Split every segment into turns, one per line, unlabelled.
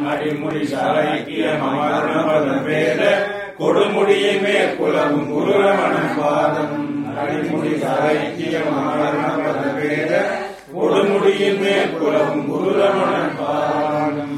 அடிமுடி சாலைக்கிய மமரணபதம் வேத கொடுமுடியை மேற்குலவும் குருரமண பாதம் அடிமுடி சாலைக்கிய மமரணபதம் வேத கொடுமுடியின் மேற்குலவும் குருரமண பாதம்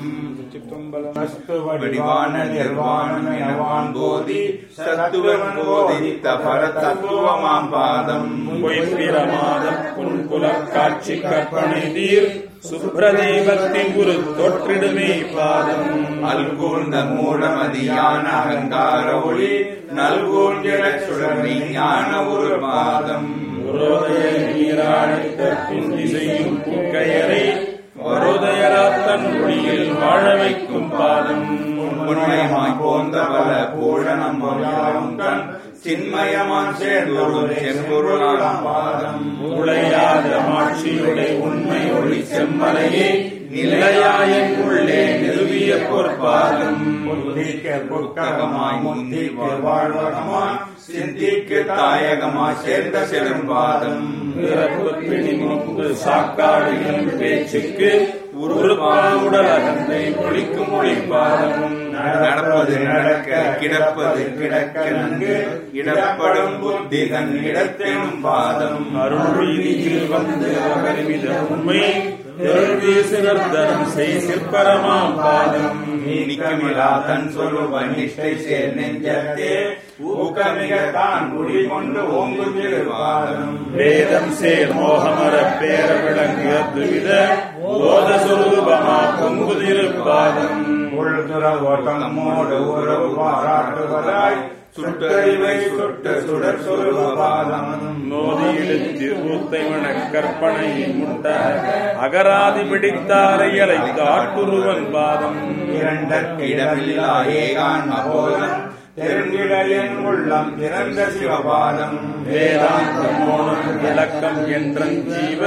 வடிவான நிர்வாணம் எனவான் போதி சத்துவன் போதித்த பரதத்துவமாம் பாதம்
பொய்ப்பிரமாதம் புன்குல காட்சி கற்பனை தீர் சுப்ரதேவத்தின் குரு தொற்றிடுமே பாதம்
அல்கூர்ந்த மூலமதியான அகங்கார ஒளி நல்கூர்ந்திட சுடர்மை ஞான ஒரு பாதம்
உரோதய நீராழித்தற்கும் திசையும் பூக்கையரை வரோதயராத்தன் ஒளியில் வாழ வைக்கும் பாதம்
உண்மயமாய் போந்த பல பூஷணம் யாவும் கண் சின்மயமான் சேர்ந்தொரு செம்பொருளாம் பாதம்
உளையாத மாட்சியுடை உண்மை ஒளி செம்மலையே நிலையாயின் உள்ளே நிறுவிய பொற்பாதம்
புத்திக்கு புத்தகமாய் முந்திக்கு வாழ்வகமாய் சிந்திக்கு தாயகமாய் சேர்ந்த செரும்பாதம்
பிறப்பு பிணிமுன்பு சாக்காடுகள் பேச்சுக்கு உருப்பாவுடல் அகந்தை ஒழிக்கும் ஒளிப்பாதம்
நடப்பது நடக்க கிடப்பது கிடக்க நன்கு இடப்படும் புத்திகன் இடத்தெனும் பாதம்
அருள் வீதியில் வந்து அகர்வித உண்மை அருள் வீசுகர்தனம் செய் சிற்பரமாம் பாதம்
நீக்கமிலா தன் சொல்லுவ நிஷ்டை சேர் நெஞ்சத்தே ஊக்கமிக தான் குடிகொண்டு ஓங்கும் திருவாதம்
வேதம் சேர் மோகமர பேர விளங்கு அத்வித போத சுரூபமா பொங்குதிருப்பாதம்
உள்துற ஓட்டமோடு உறவு பாராட்டுவதாய் சுட்டறிவை சுட்ட சுடர் சொல்லுவ பாதம்
மோதியிடுத்து ஊத்தைவன கற்பனை முட்ட அகராதி பிடித்தாரையலை காட்டுருவன் பாதம்
இரண்டற்கு இடமில்லா ஏகான் அபோதம் தெருங்கிட என் உள்ளம் திறந்த சிவபாதம்
வேதாந்த மோனம் விளக்கம் என்ற ஜீவ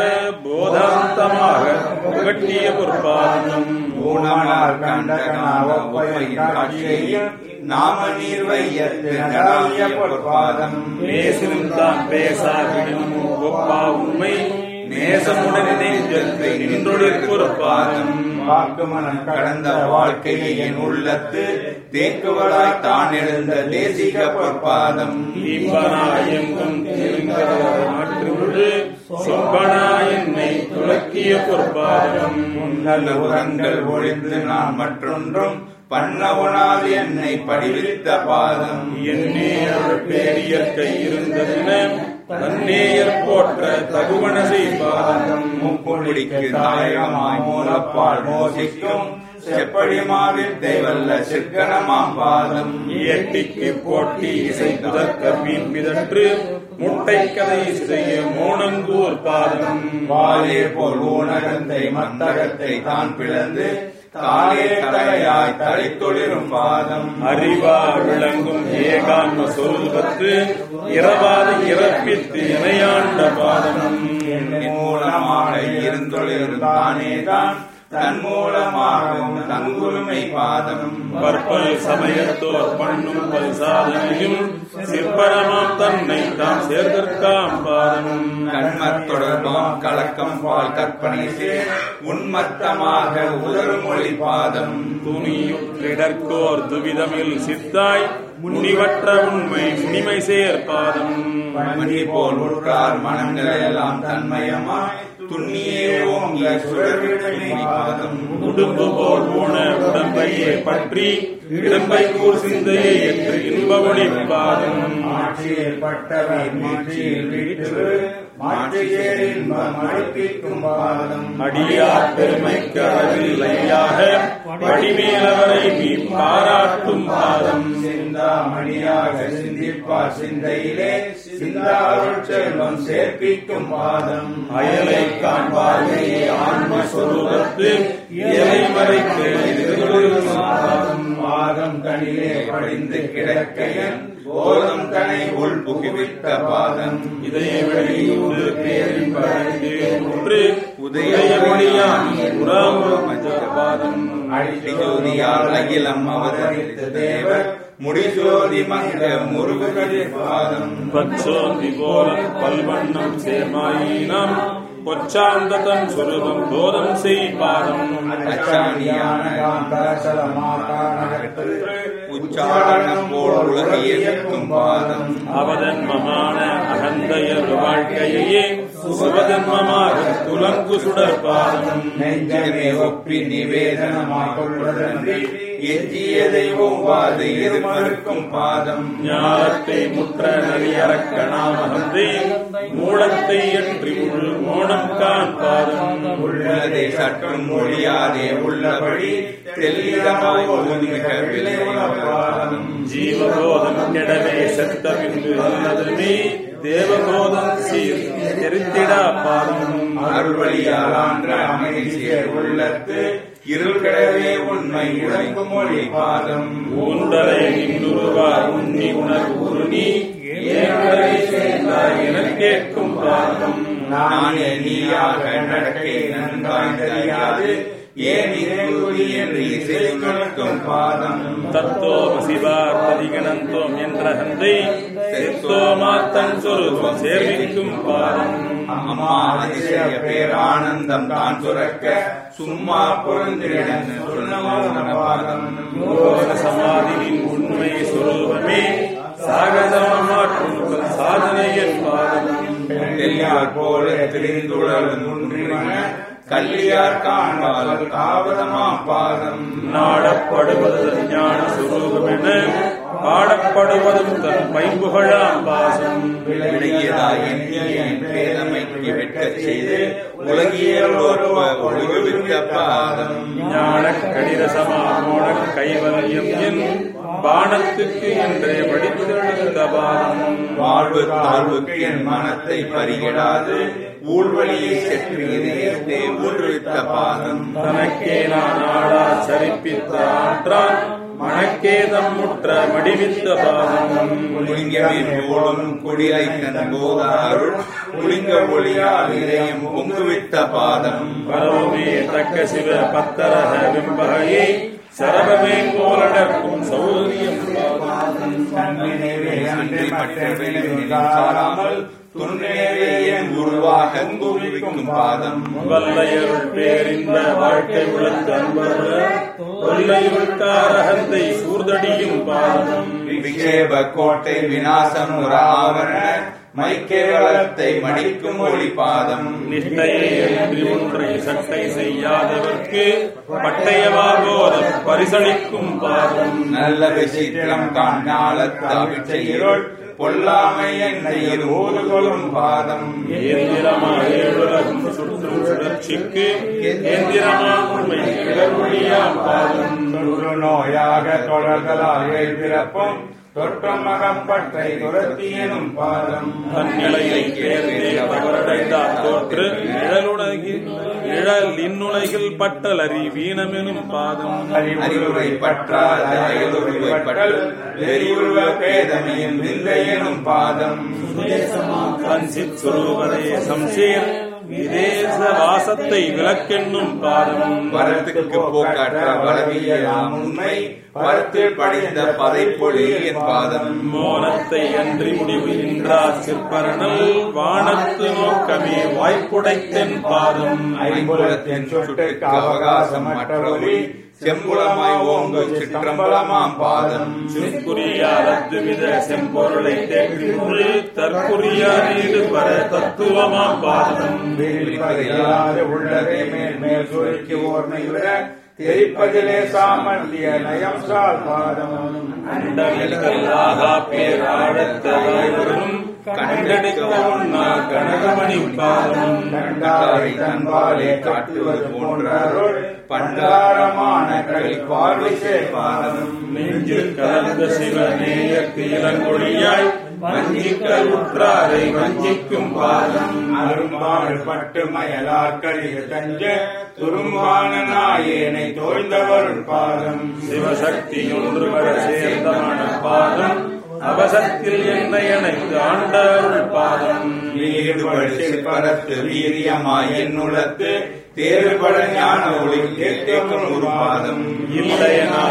போதாந்தமாக புகட்டிய பொற்பாதம்
ஊனமனார் கண்டகனாவ ஒப்பையின் காட்சியையும் நாம நீர் வையத்து நடாவிய பொற்பாதம்
பேசிலும் தான் பேசாவிடும் ஒப்பா உண்மை நேசமுடன் நெஞ்சத்தை நின்றொழிற் பொற்பாதம்
வாக்கு மனம் கடந்த வாழ்க்கையை என் உள்ளத்து தேக்குவதாய் தான் எழுந்த தேசிக பொற்பாதம்
தீபனாயங்கும் மாற்றுவது சொப்பனா என்னை துளக்கிய பொற்பாதம்
நல்ல உரங்கள் ஒழிந்து நான் மற்றொன்றும் பண்ணவுனால் என்னை படிவித்த பாதம்
என்னேயர் பேரியற்கை இருந்ததென தன்னேயர் போற்ற தகுவன செய்பாதம்
முக்குடிக்கு தாயகமாய் மூலப்பால் மோசிக்கும் செப்படி மாவித்தை வல்ல சிற்கனமாம் பாதம்
இயற்கைக்கு போட்டி இசை புதற்க மீன் பிதற்று முட்டை கதை செய்ய மோனங்கூர் பாதம்
வாலே போல் ஊனகத்தை மந்தகத்தை தான் பிளந்து தாலே தலையாய் தலைத்தொழிரும் பாதம்
அறிவா விளங்கும் ஏகான்ம சொருபத்து இரவாத இறப்பித்து இணையாண்ட பாதம்
என் மூலமாக இருந்தொழிரும் தானே தான் தன் மூலமாகவும் தங்குருமை பாதம்
பற்பல் சமயத்தோர் பண்ணும் பல் சாதனையும் சிற்பரமாம் தன்னை தாம் சேர்தற்காம் பாதம்
கண்மத் தொடர்பாம் கலக்கம் பால் கற்பனை சேர் உன்மத்தமாக உதரும் மொழி பாதம்
துணியுற்றிடற்கோர் துவிதமில் சித்தாய் முனிவற்ற உண்மை முனிமை சேர்பாதம்
மணி போல் உற்றார் மனங்கள் எல்லாம் தன்மயமாய் துண்ணியே ஓங்க சுழற்சி பாதம்
உடும்பு போல் ஊன உடம்பையே பற்றி இடம்பை கூர் சிந்தையை என்று இன்ப ஒளிப்பாதம்
ஆட்சியில் பட்டவை மாட்சியில் வீற்று மாட்சியேர் இன்பம் அழைப்பிக்கும் பாதம்
அடியார் பெருமைக்கு அளவில்லையாக வடிமேலவரை நீ பாராட்டும் பாதம்
சிந்தாமணியாக சிந்திப்பார் சிந்தையிலே சிந்தாருள் செல்வம் சேர்ப்பிக்கும் பாதம்
அயலை காண்பார்வையே ஆன்மஸ்வரூபத்து இயலை மறைத்து எதிர்கொள்ளும் பாதம்
பாதம் கணிலே படிந்து கிடக்கையன் போதம் தனை உள் புகுவித்த பாதம்
இதய வெளியூடு பேரின் படைந்து ஒன்று உதய ஒளியான் உறாமும் பாதம்
அழித்து ஜோதியால் அகிலம் அவதரித்த தேவர் முடிசோதி மங்க முருகனின் பாதம்
பச்சோந்தி போல பல்வண்ணம் சேர்மாயினம் பொச்சாந்த தன் சுரூபம் போதம் செய் பாதம்
அச்சாணியான காந்தசலமாகாணகத்து உச்சாரணம் போல் உலகியக்கும் பாதம்
அவதன்மமான அகந்தையர் வாழ்க்கையே சுபதன்மமாக துலங்கு சுடர் பாதம்
நெஞ்சமே ஒப்பி நிவேதனமாக கொள்வதன்றி எஞ்சியதை ஒவ்வாது எதிர்மறுக்கும் பாதம்
ஞானத்தை முற்ற நெறியறக்கணாமகந்தே மூலத்தை அன்றி முழு மோனம் காண் பாதம்
உள்ளதை சற்றும் மொழியாதே உள்ளபடி தெல்லிடமாய் ஒதுங்க விளைவுள்ள பாதம்
ஜீவபோதம் கெடவே செத்த பின்பு அல்லதுமே தேவபோதம் சீர் தெரித்திடா பாதம்
அருள்வழியாலான்ற அமைதியர் உள்ளத்து இருள் கிடவே உண்மை இழங்கு மொழி பாதம்
ஊண்டலை இன்னுருவார் உண்ணி உணர் உருணி ஏழரை சேர்ந்தாய் எனக் கேட்கும் பாதம்
நான் நீயாக நடக்கை நன்றாய் தெரியாது ஏன் இறைவுரி என்று இசைக்கும் பாதம்
தத்தோம சிவார் பதிகணந்தோம் என்ற ஹந்தை செத்தோமாத்தன் சொருபம் சேர்விக்கும் பாதம்
அம்மா அதிசய பேரானந்தம் தான் சுரக்க சும்மா பொருந்திடன் சொன்னமான பாதம்
யோக சமாதியின் உண்மை சுரூபமே சாகசமாற்றும் சாதனையின் பாதம்
தெல்லியார் போல திரிந்துடல் முன்றின கல்லியார் காண்பால் காவதமா பாதம்
நாடப்படுவது ஞான சுரூபமென பாடப்படுவதும் தன் பைம்புகழாம் பாசம்
விலகியதாய் என் பேதமைக்கு வெட்டச் செய்து உலகியலோர் ஒழுகுவித்த பாதம்
ஞான கடிரசமா மோன கைவல்யம் என் பானத்துக்கு என்றே படித்தெழுந்த பாதம்
வாழ்வு தாழ்வுக்கு என் மனத்தை பறிகிடாது ஊழ்வழியை சென்று இதயத்தை ஊற்றுவித்த பாதம்
தனக்கே நான் ஆடா சரிப்பித்த ஆற்றான் மணக்கேதம் முற்ற மடிவித்த பாதம்
புலிங்கமே போலும் குடியை தன் போதாருள் புலிங்க ஒளியால் இதயம் பொங்குவித்த பாதம்
பரவமே தக்க சிவ பத்தரக விம்பகையை சரபமே போலடக்கும் சௌரியம் பாதம்
தன்னினைவே அன்றி மற்றவை சாராமல் துன்னேவே என் உருவாக குவிக்கும் பாதம்
வல்லையருள் பேரின்ப வாழ்க்கை உள்ள அன்பர்கள் கொல்லையுள்காரகத்தை சூர்தடியும் பாதம்
விக்ஷேப கோட்டை விநாசம் ஆவரண மைக்கேவலத்தை மடிக்கும் ஒளி பாதம்
நிஷ்டையை அன்றி ஒன்றை சட்டை செய்யாதவர்க்கு பட்டயவாகோதம் பரிசளிக்கும் பாதம்
நல்ல விசித்திரம் காணாலத்தாவிச்சையிருள் பொல்லாமை என்ற ஓதுகொள்ளும் பாதம்
ஏந்திரமா ஏழுலகும் சுற்றும் சுழற்சிக்கு ஏந்திரமா உண்மை இடர்மொழியாம் பாதம்
தொற்று நோயாக தொடர்களாக பிறப்பும் தொற்றம் மகப்பற்றை துரத்தி எனும் பாதம்
தன்னிலையை தேர்ந்தே தவறடைந்தார் தோற்று நிழலுலகில் நிழல் இன்னுலகில் பட்டல் அறி வீணமெனும் பாதம்
அறிவுரை பற்றாத அயலுருவை பட்டல் வெறியுருவ பேதமையின் விந்தை எனும் பாதம்
கஞ்சித் சுரூபதே சம்சேர் விதேச வாசத்தை விளக்கென்னும் பாதம்
வரத்துக்கு போக்காற்ற வளவியலாம் உண்மை வரத்தில் படிந்த பதைப்பொழி என் பாதம்
மோனத்தை அன்றி முடிவு இன்றார் சிற்பரணல் வானத்து நோக்கமே வாய்ப்புடைத்தென் பாதம்
ஐம்புலத்தின் சுட்டுக்கு அவகாசம் மற்றொலி செம்புலமாய் ஓங்கு சிற்றம்பலமாம் பாதம்
சிற்குறியார் அத்துவித செம்பொருளை தேற்றின்று தற்குறியார் ஈடுபட தத்துவமாம் பாதம்
விழிப்பதில்லாத உள்ளதை மேல் மேல் சுருக்கி ஓர்மை விட தெரிப்பதிலே சாமர்த்திய நயம் சால் பாதம்
கண்டவில்லாகா பேர் ஆழத்தவரும் கண்டெடுக்க உண்ணா கனகமணி பாதம்
கண்டாரை தன்பாலே காட்டுவது போன்ற அருள் பண்டாரமான கை பார்வை பாதம்
நெஞ்சில் கலந்த சிவநேயக்கு இளங்கொழியாய் வஞ்சிக்கல் உற்றாரை வஞ்சிக்கும் பாதம்
அரும்பாடு பட்டு மயலார் கரிய தஞ்ச துரும்பான நாயேனை தோய்ந்தவருள் பாதம்
சிவசக்தி ஒன்று வர சேர்ந்தமான பாதம் அவசத்தில் என்னை அணைத்து ஆண்ட அருள் பாதம்
வீடுபடு சிற்பரத்து வீரியமாய் என்னுளத்து தேர்பட ஞான ஒளி கேட்கும் ஒரு பாதம்
இல்லையனாத அந்த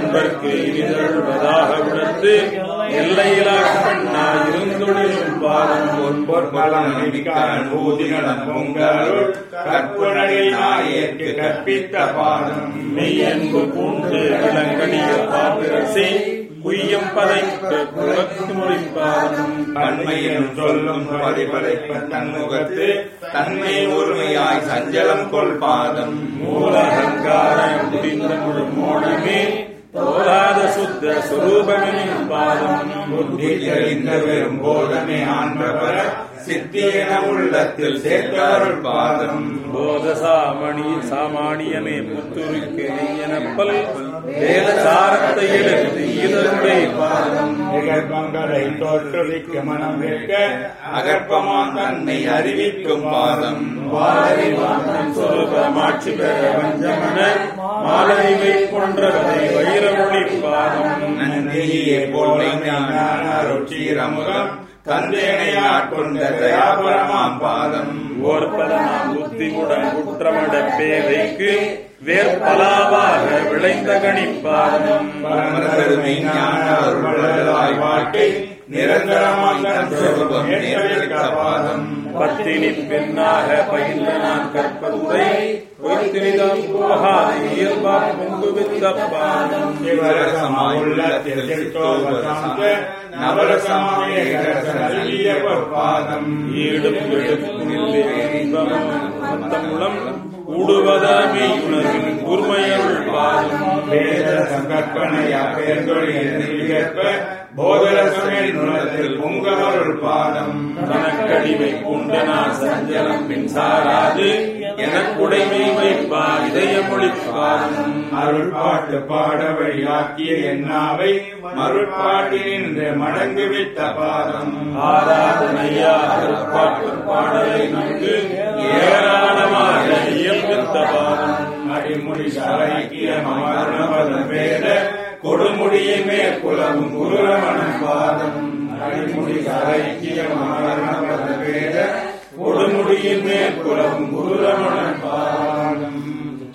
என்பர்க்கு இனிதழ்வதாக விடுத்து எல்லையிலா பெண்ணா இருந்தொழிலும் பாதம்
பொற்பொற்பலம் நிமிக்கான் ஊதினடன் பொங்கருள் கற்புணரை நாயேற்கு கற்பித்த பாதம்
மெய்யன்பு பூண்டு விளங்கனிய பாத்திரசை குய்யம் பதைக்க குலத்து மொழிப்பாதம்
தன்மையினும் சொல்லும் பரிபடைப்ப தன்முகத்து தன்மை ஒருமையாய் சஞ்சலம் கொள் பாதம்
மூலகங்காரம் முடிந்த முழு மோனமே போராத சுத்த சுரூபமெனின் பாதம்
புத்தி தெளிந்த வெறும் போதமே ஆன்றவர சித்தி என உள்ளத்தில் சேர்த்தவருள் பாதம்
போத சாமணி சாமானியமே புத்துருக்கு எனப்பல் வேத சாரத்தை எடுத்து இதனுடைய பாதம்
நிகழ்பங்களை தோற்றுவிக்க மனம் வைக்க அகற்பமான் தன்னை அறிவிக்கும் பாதம்
வாதறிவான் சொருபமாட்சி பெற வஞ்சமன மாலரிவை கொன்றவரை வைரமொழி பாதம்
நந்தியே போல ஞான ருச்சிரமுகம் தந்தேனையாட்கொண்ட தயாபரமாம் பாதம்
ஓர்பலனாம் புத்திமுடன் குற்றமட பேதைக்கு வேற்பலாவாக விளைந்த கணிப்பாதம்
பரமதருமை ஞான அருள்வளராய் வாழ்க்கை நிரந்தரமாய் தன் சொரூபம் நேர்வித்த பாதம்
பத்தினி பெண்ணாக பயின்ற நான் கற்பதுரை பொய்த்திரிதம் போகாது இயல்பா பொங்கு வித்த பாதம்
சிவரசமாய் உள்ளத்தில் சித்தோபசாந்த நவரசமாய் ஏகரசனல்லிய பொற்பாதம்
ஈடும் எடுக்கும் மத்தமுளம் கூடுவதாமே உணர்வின் கூர்மையருள் பாதம்
வேத சங்கற்பனையா பேர்தொழில் நிகழ்ப்ப போதரசனின் நுணத்தில் பொங்கவருள் பாதம்
தனக்கடிமை பூண்டனா சஞ்சலம் பின் சாராது எனக்குடைமை வைப்பா இதயமொழி பாதம்
அருள் பாட்டு பாட வழியாக்கிய என்னாவை மருட்பாட்டி நின்று மடங்கு விட்ட பாதம்
ஆராதனையா அருட்பாட்டு பாடலை நன்கு ஏராளமாக இயம்பித்த பாதம்
அடிமுடி சாய்க்கிய மரணபதம் வேத கொடுமுடியை மேற்குலவும் குருரமண பாதம் அடிமுடி சாய்க்கிய மரணபதம் வேத கொடுமுடியின் மேற்குலவும் குருரமண பாதம்